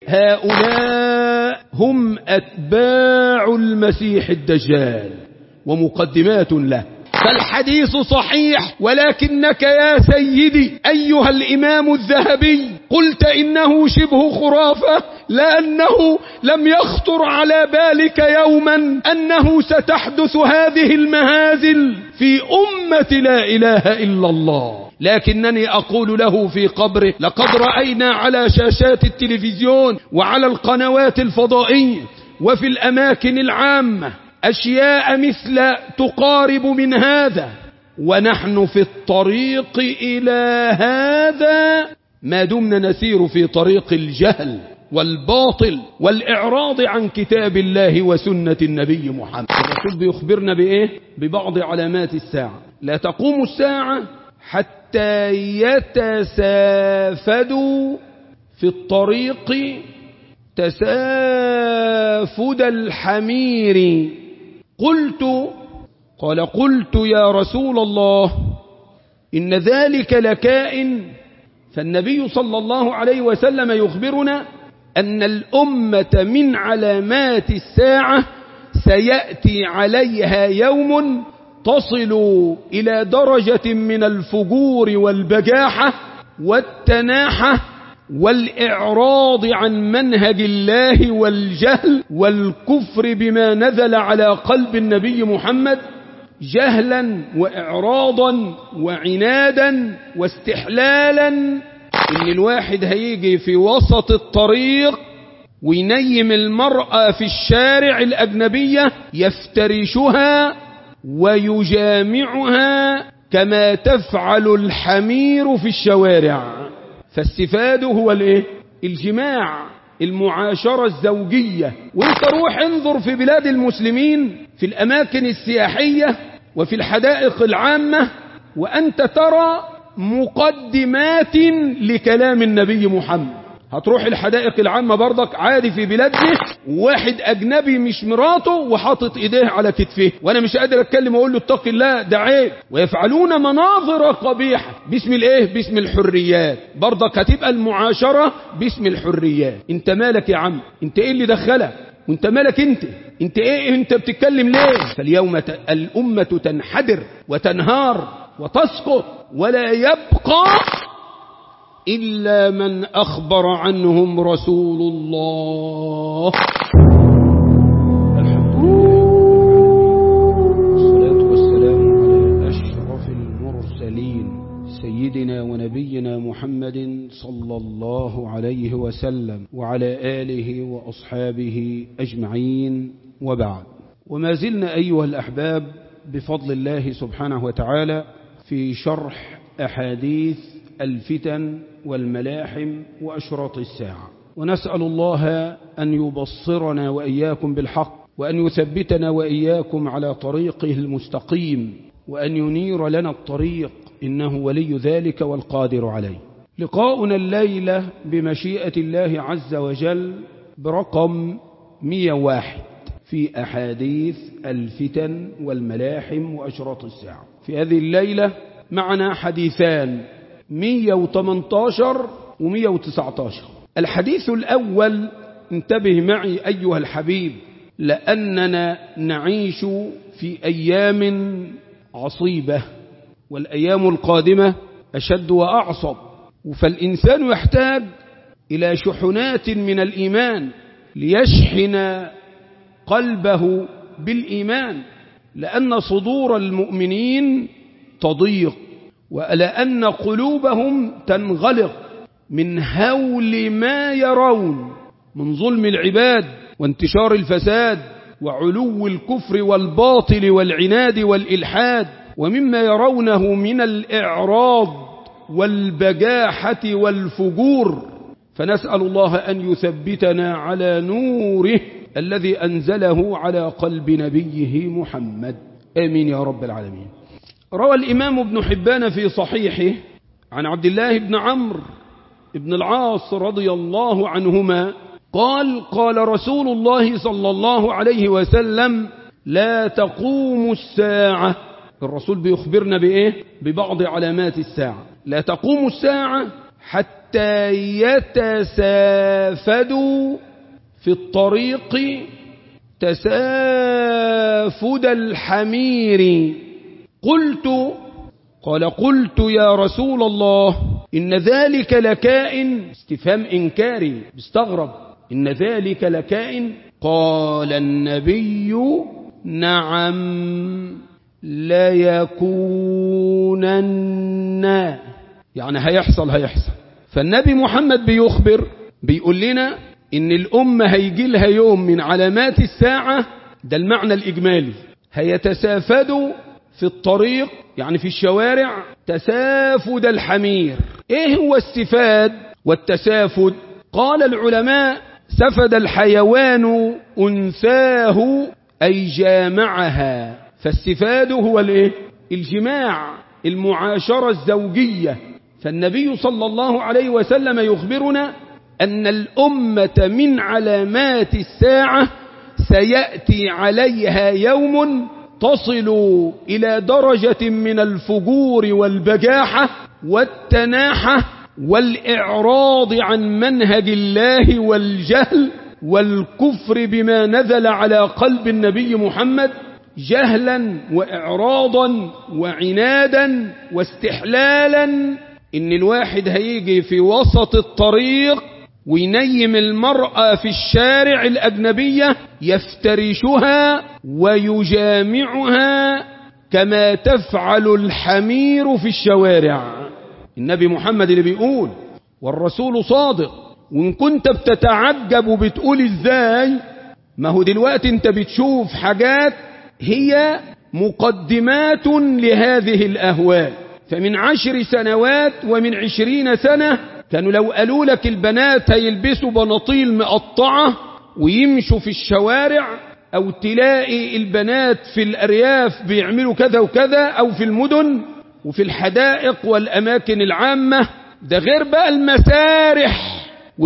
هؤلاء هم أتباع المسيح الدجال ومقدمات له فالحديث صحيح ولكنك يا سيدي أيها الإمام الذهبي قلت إنه شبه خرافة لأنه لم يخطر على بالك يوما أنه ستحدث هذه المهازل في أمة لا إله إلا الله لكنني أقول له في قبره لقد رأينا على شاشات التلفزيون وعلى القنوات الفضائية وفي الأماكن العامة أشياء مثل تقارب من هذا ونحن في الطريق إلى هذا ما دمنا نسير في طريق الجهل والباطل والإعراض عن كتاب الله وسنة النبي محمد الرسول بيخبرنا بإيه؟ ببعض علامات الساعة لا تقوم الساعة حتى يتسافدوا في الطريق تسافد الحمير قلت قال قلت يا رسول الله إن ذلك لكائن فالنبي صلى الله عليه وسلم يخبرنا أن الأمة من علامات الساعة سيأتي عليها يوم تصل إلى درجة من الفجور والبجاحة والتناحة والإعراض عن منهج الله والجهل والكفر بما نزل على قلب النبي محمد جهلا وإعراضا وعنادا واستحلالا إن الواحد هيجي في وسط الطريق وينيم المرأة في الشارع الأجنبية يفترشها ويجامعها كما تفعل الحمير في الشوارع فاستفاد هو الايه الجماع المعاشرة الزوجية وانت روح انظر في بلاد المسلمين في الأماكن السياحية وفي الحدائق العامة وأنت ترى مقدمات لكلام النبي محمد هتروح الحدائق العامة برضك عادي في بلادنا واحد أجنبي مش مراته وحاطط إيديه على كتفه وأنا مش قادر أتكلم وأقول له اتق الله ده عيب ويفعلون مناظر قبيحة باسم الإيه باسم الحريات برضك هتبقى المعاشرة باسم الحريات أنت مالك يا عم أنت إيه اللي دخلك وانت مالك انت انت ايه انت بتتكلم ليه فاليوم ت... الأمة تنحدر وتنهار وتسقط ولا يبقى إلا من أخبر عنهم رسول الله الحمد لله والصلاة والسلام على أشرف المرسلين سيدنا ونبينا محمد صلى الله عليه وسلم وعلى آله وأصحابه أجمعين وبعد وما زلنا أيها الأحباب بفضل الله سبحانه وتعالى في شرح أحاديث الفتن والملاحم وأشراط الساعة ونسأل الله أن يبصرنا وإياكم بالحق وأن يثبتنا وإياكم على طريقه المستقيم وأن ينير لنا الطريق إنه ولي ذلك والقادر عليه لقاؤنا الليلة بمشيئة الله عز وجل برقم 101 في أحاديث الفتن والملاحم وأشراط الساعة في هذه الليلة معنا حديثان 118 و119 الحديث الأول انتبه معي أيها الحبيب لأننا نعيش في أيام عصيبة والأيام القادمة أشد وأعصب فالإنسان يحتاج إلى شحنات من الإيمان ليشحن قلبه بالإيمان لأن صدور المؤمنين تضيق ولأن قلوبهم تنغلق من هول ما يرون من ظلم العباد وانتشار الفساد وعلو الكفر والباطل والعناد والإلحاد ومما يرونه من الإعراض والبجاحة والفجور فنسأل الله أن يثبتنا على نوره الذي أنزله على قلب نبيه محمد آمين يا رب العالمين روى الإمام ابن حبان في صحيحه عن عبد الله بن عمرو بن العاص رضي الله عنهما قال قال رسول الله صلى الله عليه وسلم لا تقوم الساعة الرسول بيخبرنا بإيه ببعض علامات الساعة لا تقوم الساعة حتى يتسافدوا في الطريق تسافد الحمير قلت قال قلت يا رسول الله إن ذلك لكائن استفهام إنكاري بيستغرب إن ذلك لكائن قال النبي نعم ليكونن يعني هيحصل هيحصل فالنبي محمد بيخبر بيقول لنا إن الأمة هيجي لها يوم من علامات الساعة ده المعنى الإجمالي هيتسافدوا في الطريق يعني في الشوارع تسافد الحمير ايه هو السفاد والتسافد قال العلماء سفد الحيوان أنثاه أي جامعها فالسفاد هو الايه الجماع المعاشرة الزوجية فالنبي صلى الله عليه وسلم يخبرنا أن الأمة من علامات الساعة سيأتي عليها يوم تصل إلى درجة من الفجور والبجاحة والتناحة والإعراض عن منهج الله والجهل والكفر بما نزل على قلب النبي محمد جهلا وإعراضا وعنادا واستحلالا إن الواحد هيجي في وسط الطريق وينيم المرأة في الشارع الأجنبية يفترشها ويجامعها كما تفعل الحمير في الشوارع النبي محمد اللي بيقول والرسول صادق وإن كنت بتتعجب وبتقول إزاي ما هو دلوقتي انت بتشوف حاجات هي مقدمات لهذه الأهوال فمن عشر سنوات ومن عشرين سنة كانوا لو قالوا لك البنات هيلبسوا بناطيل مقطعة ويمشوا في الشوارع أو تلاقي البنات في الأرياف بيعملوا كذا وكذا أو في المدن وفي الحدائق والأماكن العامة ده غير بقى المسارح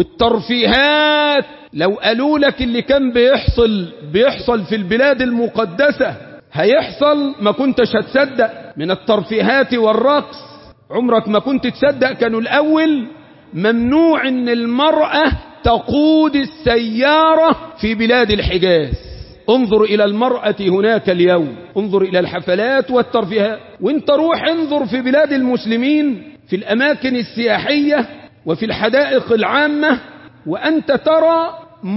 والترفيهات لو قالوا لك اللي كان بيحصل بيحصل في البلاد المقدسة هيحصل ما كنتش هتصدق من الترفيهات والرقص عمرك ما كنت تصدق كانوا الأول ممنوع ان المرأة تقود السيارة في بلاد الحجاز انظر إلى المرأة هناك اليوم انظر إلى الحفلات والترفيهات وانت روح انظر في بلاد المسلمين في الأماكن السياحية وفي الحدائق العامة وأنت ترى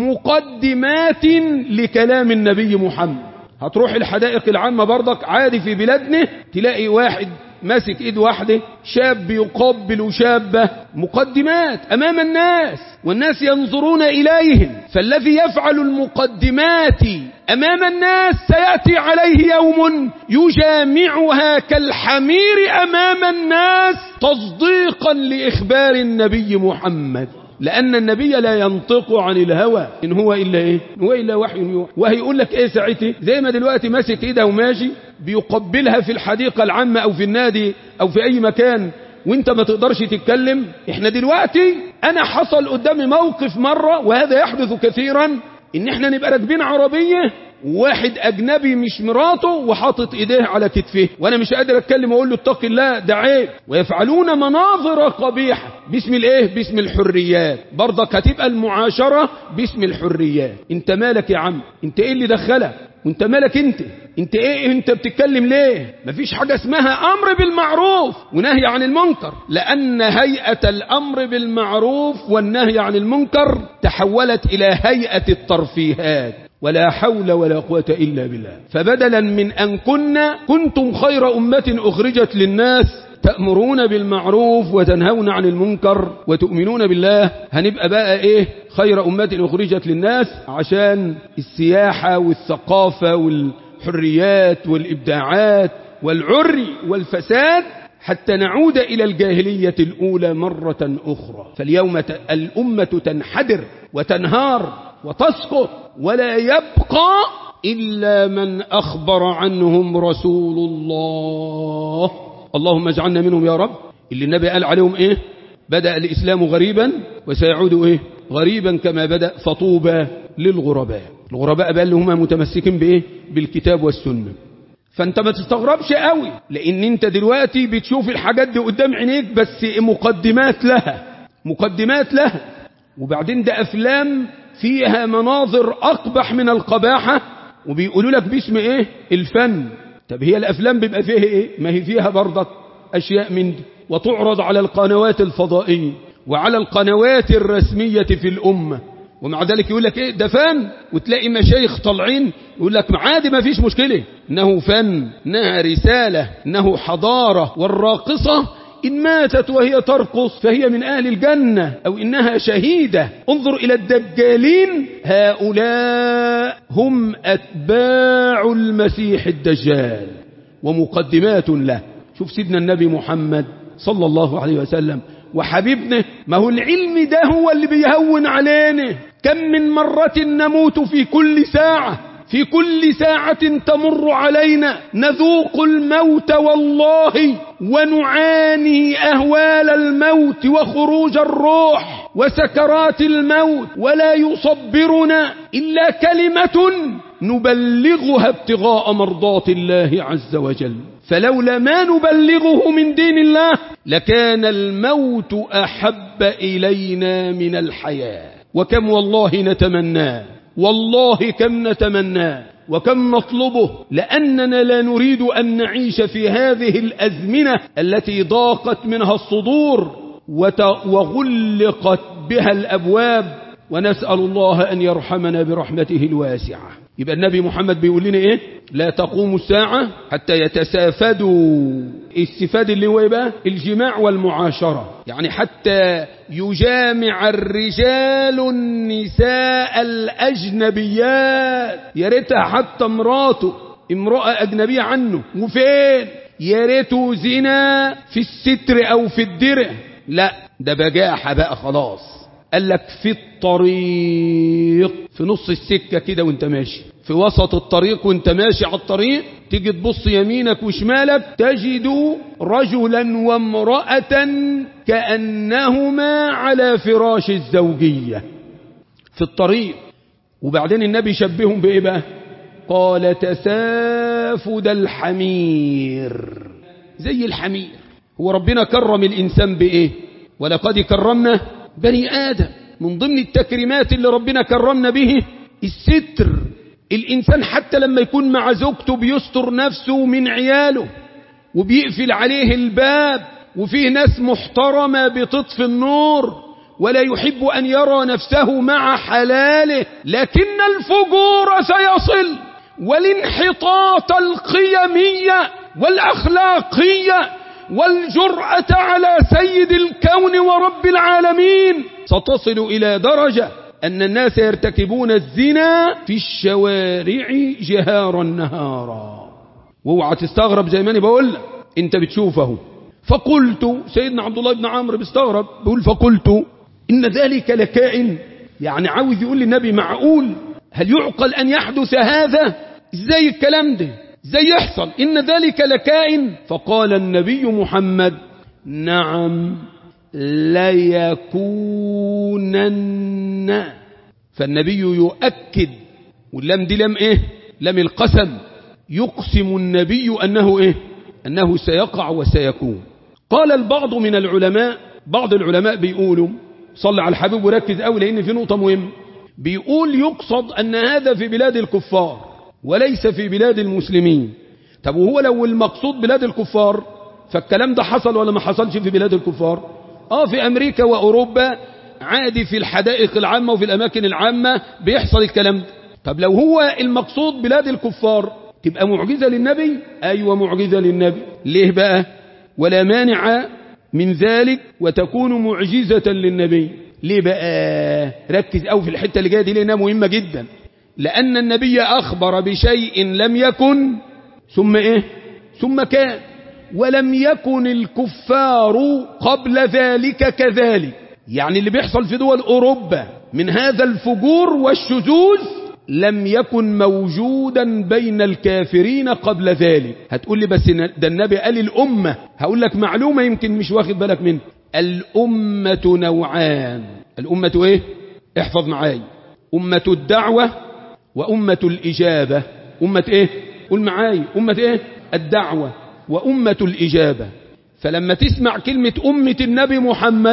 مقدمات لكلام النبي محمد هتروح الحدائق العامة برضك عادي في بلادنا تلاقي واحد ماسك ايد واحدة شاب يقبل شابة مقدمات امام الناس والناس ينظرون اليهم فالذي يفعل المقدمات امام الناس سيأتي عليه يوم يجامعها كالحمير امام الناس تصديقا لاخبار النبي محمد لأن النبي لا ينطق عن الهوى إن هو إلا إيه إن هو إلا وحي يوحى وهيقول لك إيه ساعتها زي ما دلوقتي ماسك إيدها وماشي بيقبلها في الحديقة العامة أو في النادي أو في أي مكان وانت ما تقدرش تتكلم احنا دلوقتي انا حصل قدامي موقف مرة وهذا يحدث كثيرا ان احنا نبقى راكبين عربية واحد اجنبي مش مراته وحاطط ايديه على كتفه وانا مش قادر اتكلم واقول له اتق الله ده عيب ويفعلون مناظر قبيحة باسم الايه باسم الحريات برضك هتبقى المعاشرة باسم الحريات انت مالك يا عم انت ايه اللي دخلك وانت مالك انت انت ايه انت بتتكلم ليه مفيش حاجة اسمها امر بالمعروف ونهي عن المنكر لان هيئة الامر بالمعروف والنهي عن المنكر تحولت الى هيئة الترفيهات ولا حول ولا قوة إلا بالله فبدلا من أن كنا كنتم خير أمة أخرجت للناس تأمرون بالمعروف وتنهون عن المنكر وتؤمنون بالله هنبقى بقى ايه خير أمة أخرجت للناس عشان السياحة والثقافة والحريات والإبداعات والعري والفساد حتى نعود إلى الجاهلية الأولى مرة أخرى فاليوم الأمة تنحدر وتنهار وتسقط ولا يبقى إلا من أخبر عنهم رسول الله اللهم اجعلنا منهم يا رب اللي النبي قال عليهم إيه بدأ الإسلام غريبا وسيعود إيه غريبا كما بدأ فطوبى للغرباء الغرباء بقى اللي هم متمسكين بإيه بالكتاب والسنة فانت ما تستغربش قوي لان انت دلوقتي بتشوف الحاجات دي قدام عينيك بس مقدمات لها مقدمات لها وبعدين ده أفلام فيها مناظر أقبح من القباحة وبيقولوا لك باسم إيه الفن طب هي الأفلام بيبقى فيها إيه ما هي فيها برضك أشياء من دي وتعرض على القنوات الفضائية وعلى القنوات الرسمية في الأمة ومع ذلك يقول لك ايه ده فن وتلاقي مشايخ طالعين يقول لك عادي ما فيش مشكلة انه فن انها رسالة انه حضارة والراقصة إن ماتت وهي ترقص فهي من أهل الجنة أو إنها شهيدة انظر إلى الدجالين هؤلاء هم أتباع المسيح الدجال ومقدمات له شوف سيدنا النبي محمد صلى الله عليه وسلم وحبيبنا ما هو العلم ده هو اللي بيهون علينا كم من مرة نموت في كل ساعة في كل ساعة تمر علينا نذوق الموت والله ونعاني أهوال الموت وخروج الروح وسكرات الموت ولا يصبرنا إلا كلمة نبلغها ابتغاء مرضات الله عز وجل فلولا ما نبلغه من دين الله لكان الموت أحب إلينا من الحياة وكم والله نتمناه والله كم نتمناه وكم نطلبه لأننا لا نريد أن نعيش في هذه الأزمنة التي ضاقت منها الصدور وغلقت بها الأبواب ونسأل الله أن يرحمنا برحمته الواسعة يبقى النبي محمد بيقول لنا ايه لا تقوم الساعة حتى يتسافدوا السفاد اللي هو يبقى الجماع والمعاشرة يعني حتى يجامع الرجال النساء الأجنبيات يا ريتها حتى مراته امرأة أجنبية عنه وفين يا ريته زنا في الستر أو في الدرع لا ده بجاحة بقى خلاص قال لك في الطريق في نص السكة كده وانت ماشي في وسط الطريق وانت ماشي على الطريق تيجي تبص يمينك وشمالك تجد رجلا وامرأة كأنهما على فراش الزوجية في الطريق وبعدين النبي شبههم بإيه بقى قال تسافد الحمير زي الحمير هو ربنا كرم الإنسان بإيه ولقد كرمنا بني آدم من ضمن التكريمات اللي ربنا كرمنا به الستر الإنسان حتى لما يكون مع زوجته بيستر نفسه من عياله وبيقفل عليه الباب وفيه ناس محترمة بتطفي النور ولا يحب أن يرى نفسه مع حلاله لكن الفجور سيصل والانحطاط القيمية والأخلاقية والجرأة على سيد الكون ورب العالمين ستصل إلى درجة أن الناس يرتكبون الزنا في الشوارع جهارا نهارا واوعى تستغرب زي ما انا بقول لك انت بتشوفه فقلت سيدنا عبد الله بن عمرو بيستغرب بيقول فقلت إن ذلك لكائن يعني عاوز يقول للنبي معقول هل يعقل أن يحدث هذا ازاي الكلام ده ازاي يحصل إن ذلك لكائن فقال النبي محمد نعم ليكونن فالنبي يؤكد واللم دي لم ايه لم القسم يقسم النبي أنه ايه أنه سيقع وسيكون قال البعض من العلماء بعض العلماء بيقولوا صلى على الحبيب وركز قوي لأن في نقطة مهمة بيقول يقصد أن هذا في بلاد الكفار وليس في بلاد المسلمين طب وهو لو المقصود بلاد الكفار فالكلام ده حصل ولا ما حصلش في بلاد الكفار اه في أمريكا وأوروبا عادي في الحدائق العامة وفي الأماكن العامة بيحصل الكلام ده طب لو هو المقصود بلاد الكفار تبقى معجزة للنبي أيوة معجزة للنبي ليه بقى ولا مانع من ذلك وتكون معجزة للنبي ليه بقى ركز أو في الحتة اللي جاية دي لأنها مهمة جدا لأن النبي أخبر بشيء لم يكن ثم إيه ثم كان ولم يكن الكفار قبل ذلك كذلك يعني اللي بيحصل في دول أوروبا من هذا الفجور والشذوذ لم يكن موجودا بين الكافرين قبل ذلك هتقول لي بس ده النبي قال الأمة هقول لك معلومة يمكن مش واخد بالك منها الأمة نوعان الأمة ايه احفظ معاي أمة الدعوة وأمة الإجابة أمة ايه قول معاي أمة ايه الدعوة وأمة الإجابة فلما تسمع كلمة أمة النبي محمد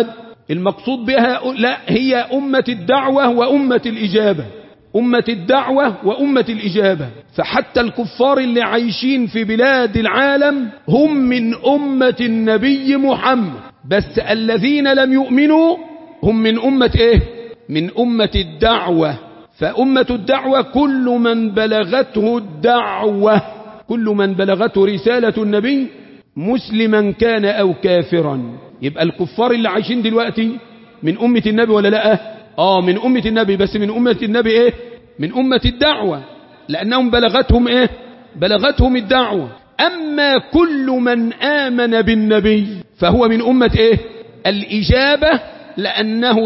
المقصود بها لا هي أمة الدعوة وأمة الإجابة أمة الدعوة وأمة الإجابة فحتى الكفار اللي عايشين في بلاد العالم هم من أمة النبي محمد بس الذين لم يؤمنوا هم من أمة إيه من أمة الدعوة فأمة الدعوة كل من بلغته الدعوة كل من بلغته رسالة النبي مسلما كان أو كافرا يبقى الكفار اللي عايشين دلوقتي من أمة النبي ولا لا آه من أمة النبي بس من أمة النبي إيه من أمة الدعوة لأنهم بلغتهم إيه بلغتهم الدعوة أما كل من آمن بالنبي فهو من أمة إيه الإجابة لأنه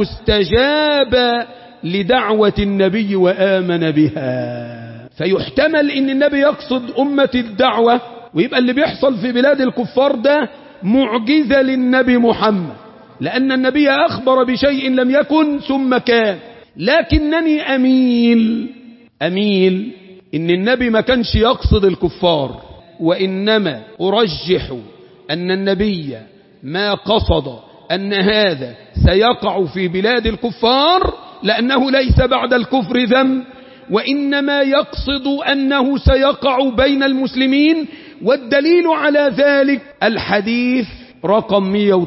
استجاب لدعوة النبي وآمن بها فيحتمل ان النبي يقصد أمة الدعوة ويبقى اللي بيحصل في بلاد الكفار ده معجزة للنبي محمد لأن النبي أخبر بشيء لم يكن ثم كان لكنني أميل أميل إن النبي ما كانش يقصد الكفار وإنما أرجح أن النبي ما قصد أن هذا سيقع في بلاد الكفار لأنه ليس بعد الكفر ذنب وإنما يقصد أنه سيقع بين المسلمين والدليل على ذلك الحديث رقم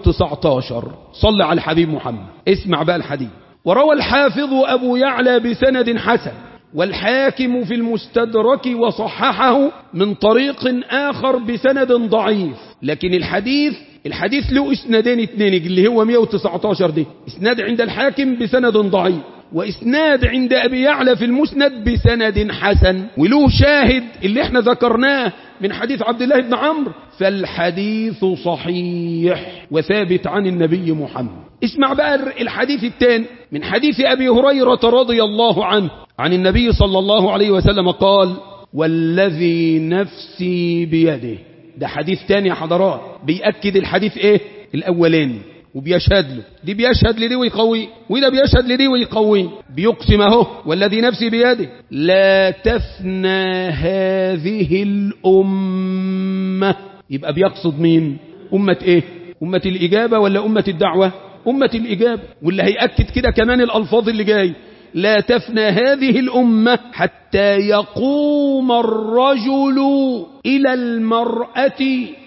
119 صلى على الحبيب محمد اسمع بقى الحديث وروى الحافظ أبو يعلى بسند حسن والحاكم في المستدرك وصححه من طريق آخر بسند ضعيف لكن الحديث الحديث له اسنادين اتنين اللي هو 119 دي اسناد عند الحاكم بسند ضعيف وإسناد عند أبي يعلى في المسند بسند حسن وله شاهد اللي احنا ذكرناه من حديث عبد الله بن عمرو فالحديث صحيح وثابت عن النبي محمد اسمع بقى الحديث الثاني من حديث أبي هريرة رضي الله عنه عن النبي صلى الله عليه وسلم قال والذي نفسي بيده ده حديث تاني يا حضرات بيأكد الحديث ايه الاولاني وبيشهد له دي بيشهد لدي ويقوي وده بيشهد لدي ويقوي بيقسم اهو والذي نفسي بيده لا تفنى هذه الأمة يبقى بيقصد مين أمة ايه أمة الإجابة ولا أمة الدعوة أمة الإجابة واللي هيأكد كده كمان الألفاظ اللي جاي لا تفنى هذه الأمة حتى يقوم الرجل إلى المرأة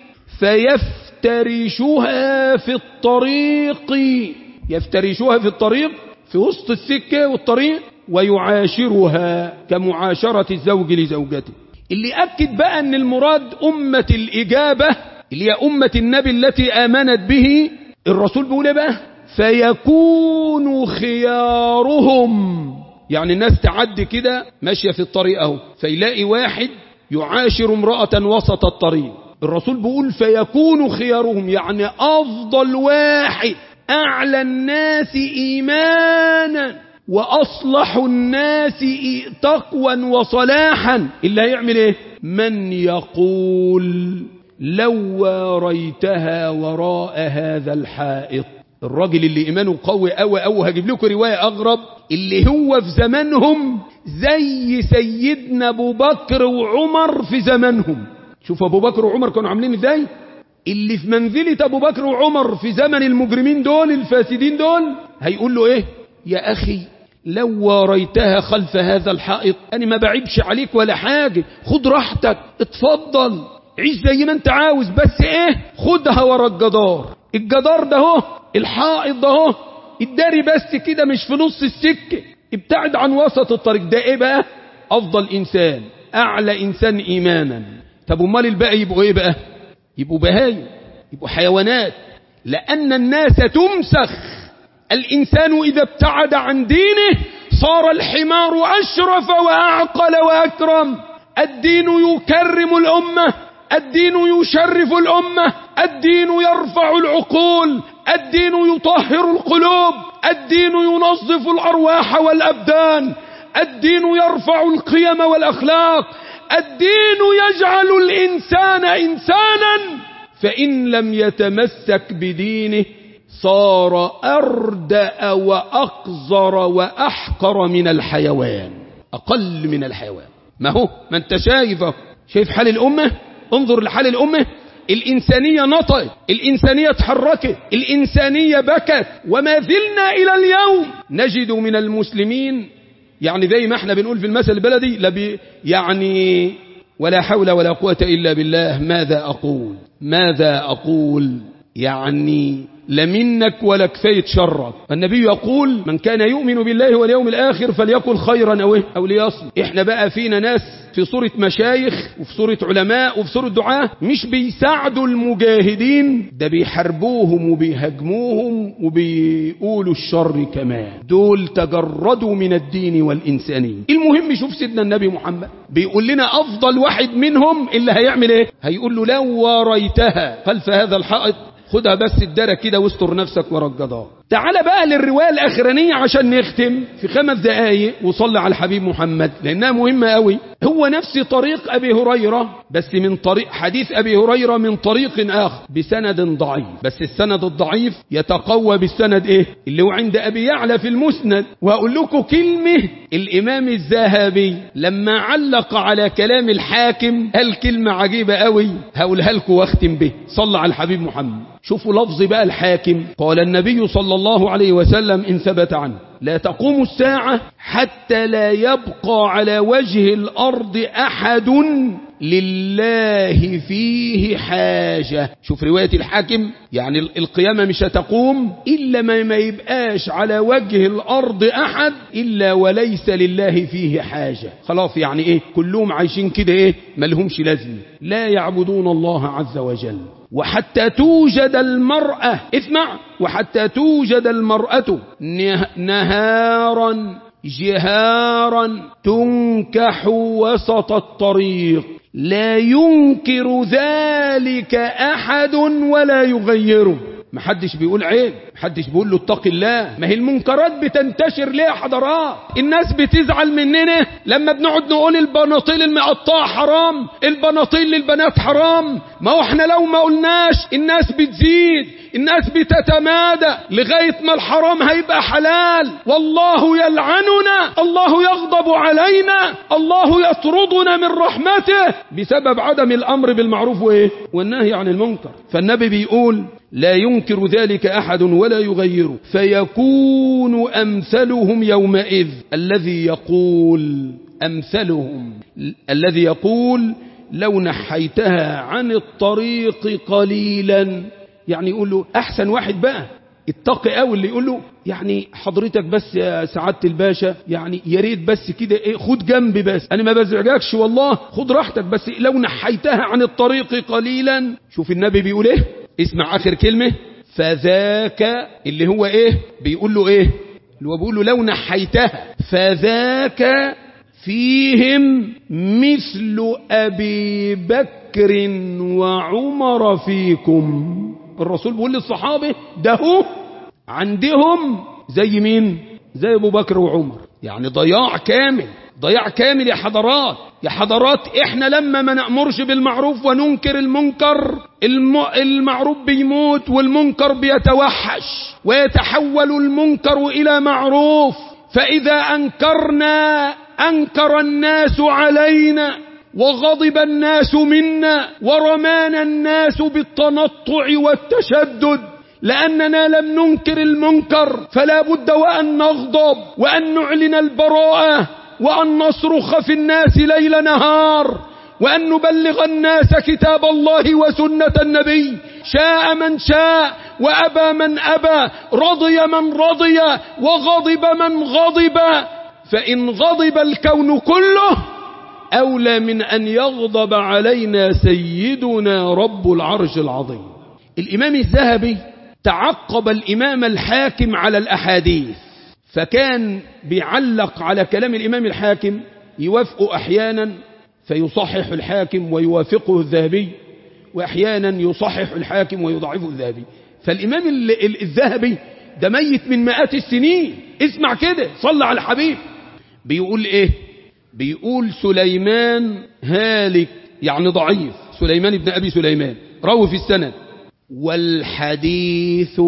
فيفترشها في الطريق يفترشها في الطريق في وسط السكة والطريق ويعاشرها كمعاشرة الزوج لزوجته اللي أكد بقى أن المراد أمة الإجابة اللي هي أمة النبي التي آمنت به الرسول بيقول ايه بقى فيكون خيارهم يعني الناس تعدي كده ماشية في الطريق اهو فيلاقي واحد يعاشر امرأة وسط الطريق الرسول بيقول فيكون خيارهم يعني أفضل واحد أعلى الناس إيمانا وأصلح الناس تقوى وصلاحا إلا يعمل إيه من يقول لو وريتها وراء هذا الحائط الراجل اللي إيمانه قوي أوي أو هجيب لكم رواية أغرب اللي هو في زمانهم زي سيدنا أبو بكر وعمر في زمانهم شوف أبو بكر وعمر كانوا عاملين ازاي اللي في منزلة أبو بكر وعمر في زمن المجرمين دول الفاسدين دول هيقول له إيه يا أخي لو وريتها خلف هذا الحائط أنا ما بعيبش عليك ولا حاجة خد راحتك اتفضل عيش زي ما انت عاوز بس ايه خدها ورا الجدار الجدار ده هو الحائط ده هو الداري بس كده مش في نص السكة ابتعد عن وسط الطريق ده ايه بقى افضل انسان اعلى انسان ايمانا طب امال الباقي يبقوا ايه بقى يبقوا بهايم يبقوا حيوانات لان الناس تمسخ الانسان اذا ابتعد عن دينه صار الحمار اشرف واعقل واكرم الدين يكرم الامه الدين يشرف الأمة الدين يرفع العقول الدين يطهر القلوب الدين ينظف الأرواح والأبدان الدين يرفع القيم والأخلاق الدين يجعل الإنسان إنسانا فإن لم يتمسك بدينه صار أردأ وأقذر وأحقر من الحيوان أقل من الحيوان ما هو ما انت شايفه شايف حال الأمة انظر لحال الأمة الإنسانية نطقت الإنسانية تحركت الإنسانية بكت وما زلنا إلى اليوم نجد من المسلمين يعني زي ما احنا بنقول في المثل البلدي لبي يعني ولا حول ولا قوة إلا بالله ماذا أقول ماذا أقول يعني لمنك ولا كفاية شرك النبي يقول من كان يؤمن بالله واليوم الآخر فليقل خيرا أو, أو ليصمت احنا بقى فينا ناس في صورة مشايخ وفي صورة علماء وفي صورة دعاة مش بيساعدوا المجاهدين ده بيحاربوهم وبيهاجموهم وبيقولوا الشر كمان دول تجردوا من الدين والإنسانية المهم شوف سيدنا النبي محمد بيقول لنا أفضل واحد منهم اللي هيعمل ايه هيقول له لو وريتها خلف هذا الحائط خدها بس الدرة كده واستر نفسك ورا الجدار تعال بقى للرواية الأخرانية عشان نختم في خمس دقايق وصلي على الحبيب محمد لأنها مهمة قوي هو نفس طريق أبي هريرة بس من طريق حديث أبي هريرة من طريق آخر بسند ضعيف بس السند الضعيف يتقوى بالسند إيه اللي هو عند أبي يعلى في المسند وأقول لكم كلمة الإمام الذهبي لما علق على كلام الحاكم قال كلمة عجيبة قوي هقولها لكم واختم به صلى على الحبيب محمد شوفوا لفظ بقى الحاكم قال النبي صلى الله عليه وسلم إن ثبت عنه لا تقوم الساعة حتى لا يبقى على وجه الأرض أحد لله فيه حاجة شوف رواية الحاكم يعني القيامة مش هتقوم إلا ما ما يبقاش على وجه الأرض أحد إلا وليس لله فيه حاجة خلاص يعني إيه كلهم عايشين كده إيه ملهمش لازمة لا يعبدون الله عز وجل وحتى توجد المرأة اسمع وحتى توجد المرأة نهارا جهارا تنكح وسط الطريق لا ينكر ذلك أحد ولا يغيره محدش بيقول عيب محدش بيقول له اتق الله ما هي المنكرات بتنتشر ليه يا حضرات الناس بتزعل مننا لما بنقعد نقول البناطيل المقطعه حرام البناطيل للبنات حرام ما هو احنا لو ما قلناش الناس بتزيد الناس بتتمادى لغاية ما الحرام هيبقى حلال والله يلعننا الله يغضب علينا الله يطردنا من رحمته بسبب عدم الأمر بالمعروف وإيه والنهي عن المنكر فالنبي بيقول لا ينكر ذلك أحد ولا يغيره فيكون أمثلهم يومئذ الذي يقول أمثلهم الذي يقول لو نحيتها عن الطريق قليلا يعني يقول له أحسن واحد بقى اتقي قوي اللي يقول له يعني حضرتك بس يا سعادة الباشا يعني يا ريت بس كده ايه خد جنبي بس انا ما بزعجكش والله خد راحتك بس لو نحيتها عن الطريق قليلا شوف النبي بيقول ايه اسمع اخر كلمة فذاك اللي هو ايه بيقول له ايه اللي هو بيقول له لو نحيتها فذاك فيهم مثل ابي بكر وعمر فيكم الرسول بيقول للصحابة ده هو عندهم زي مين زي ابو بكر وعمر يعني ضياع كامل ضياع كامل يا حضرات يا حضرات احنا لما ما نأمرش بالمعروف وننكر المنكر الم... المعروف بيموت والمنكر بيتوحش ويتحول المنكر إلى معروف فإذا أنكرنا أنكر الناس علينا وغضب الناس منا ورمانا الناس بالتنطع والتشدد لأننا لم ننكر المنكر فلا بد وأن نغضب وأن نعلن البراءة وأن نصرخ في الناس ليل نهار وأن نبلغ الناس كتاب الله وسنة النبي شاء من شاء وأبى من أبى رضي من رضي وغضب من غضب فإن غضب الكون كله أولى من أن يغضب علينا سيدنا رب العرش العظيم الإمام الذهبي تعقب الإمام الحاكم على الأحاديث فكان بيعلق على كلام الإمام الحاكم يوافق أحيانا فيصحح الحاكم ويوافقه الذهبي وأحيانا يصحح الحاكم ويضعفه الذهبي فالإمام الذهبي ده ميت من مئات السنين اسمع كده صلى على الحبيب بيقول ايه بيقول سليمان هالك يعني ضعيف سليمان ابن أبي سليمان روي في السند والحديث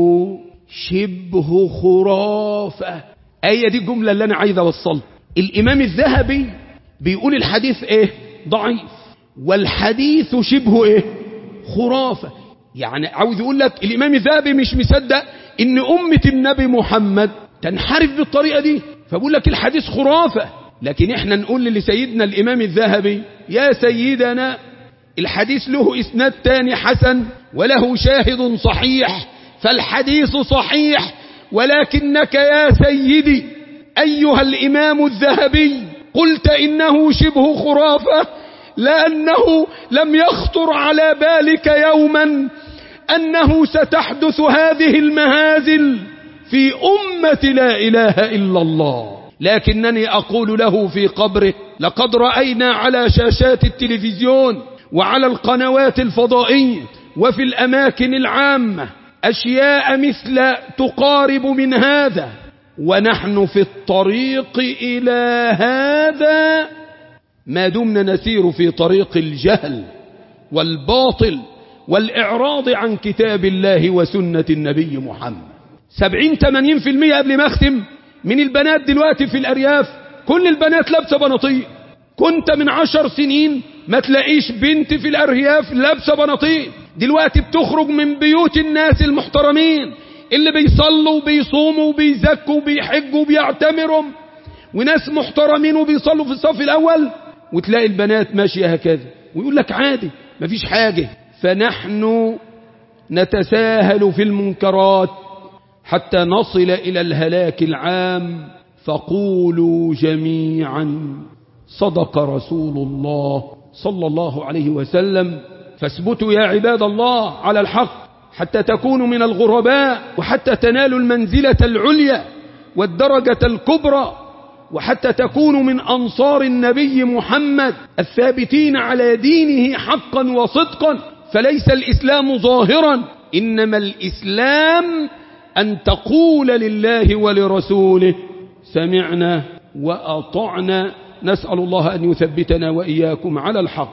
شبه خرافة أي دي الجملة اللي أنا عايز أوصلها الإمام الذهبي بيقول الحديث إيه ضعيف والحديث شبه إيه خرافة يعني عاوز يقول لك الإمام الذهبي مش مصدق إن أمة النبي محمد تنحرف بالطريقة دي فبقول لك الحديث خرافة لكن احنا نقول لسيدنا الإمام الذهبي يا سيدنا الحديث له إسناد تاني حسن وله شاهد صحيح فالحديث صحيح ولكنك يا سيدي أيها الإمام الذهبي قلت إنه شبه خرافة لأنه لم يخطر على بالك يوما أنه ستحدث هذه المهازل في أمة لا إله إلا الله لكنني أقول له في قبره لقد رأينا على شاشات التلفزيون وعلى القنوات الفضائية وفي الأماكن العامة أشياء مثل تقارب من هذا ونحن في الطريق إلى هذا ما دمنا نسير في طريق الجهل والباطل والإعراض عن كتاب الله وسنة النبي محمد سبعين تمانين في المية قبل ما أختم من البنات دلوقتي في الأرياف كل البنات لابسة بناطيل كنت من عشر سنين ما تلاقيش بنت في الأرياف لابسة بناطيل دلوقتي بتخرج من بيوت الناس المحترمين اللي بيصلوا وبيصوموا وبيزكوا وبيحجوا وبيعتمروا وناس محترمين وبيصلوا في الصف الأول وتلاقي البنات ماشية هكذا ويقول لك عادي مفيش حاجة فنحن نتساهل في المنكرات حتى نصل إلى الهلاك العام فقولوا جميعا صدق رسول الله صلى الله عليه وسلم فاثبتوا يا عباد الله على الحق حتى تكونوا من الغرباء وحتى تنالوا المنزلة العليا والدرجة الكبرى وحتى تكونوا من أنصار النبي محمد الثابتين على دينه حقا وصدقا فليس الإسلام ظاهرا إنما الإسلام أن تقول لله ولرسوله سمعنا وأطعنا نسأل الله أن يثبتنا وإياكم على الحق